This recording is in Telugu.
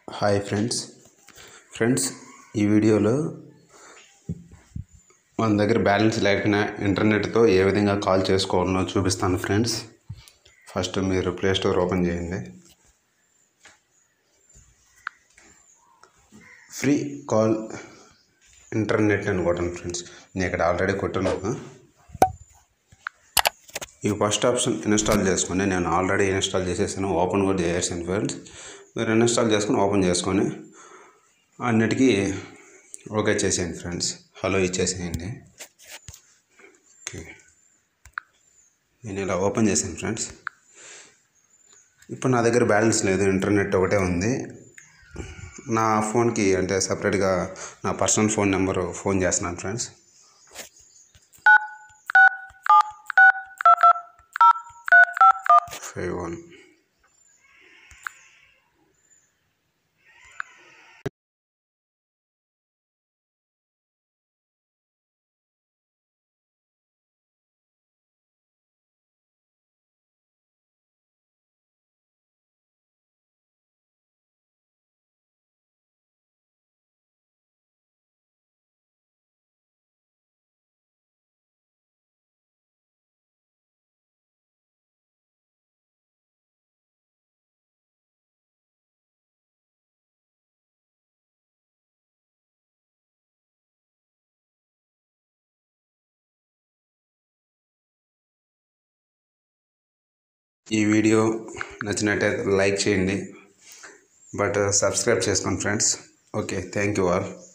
హాయ్ ఫ్రెండ్స్ ఫ్రెండ్స్ ఈ వీడియోలో మన దగ్గర బ్యాలెన్స్ లేకపోయినా ఇంటర్నెట్తో ఏ విధంగా కాల్ చేసుకోవాలనో చూపిస్తాను ఫ్రెండ్స్ ఫస్ట్ మీరు ప్లే స్టోర్ ఓపెన్ చేయండి ఫ్రీ కాల్ ఇంటర్నెట్ అని కొట్టండి ఫ్రెండ్స్ నేను ఇక్కడ ఆల్రెడీ కొట్టున్నాను ఈ ఫస్ట్ ఆప్షన్ ఇన్స్టాల్ చేసుకొని నేను ఆల్రెడీ ఇన్స్టాల్ చేసేసాను ఓపెన్ కూడా చేసేసాను ఫ్రెండ్స్ మీరు ఇన్స్టాల్ చేసుకొని ఓపెన్ చేసుకొని అన్నిటికీ ఓకే చేసేయండి ఫ్రెండ్స్ హలో ఇచ్చేసేయండి ఓకే నేను ఇలా ఓపెన్ చేశాను ఫ్రెండ్స్ ఇప్పుడు నా దగ్గర బ్యాలెన్స్ లేదు ఇంటర్నెట్ ఒకటే ఉంది నా ఫోన్కి అంటే సపరేట్గా నా పర్సనల్ ఫోన్ నెంబరు ఫోన్ చేస్తున్నాను ఫ్రెండ్స్ ఫైవ్ వన్ ఈ వీడియో నచ్చినట్టయితే లైక్ చేయండి బట్ సబ్స్క్రైబ్ చేసుకోండి friends okay thank you all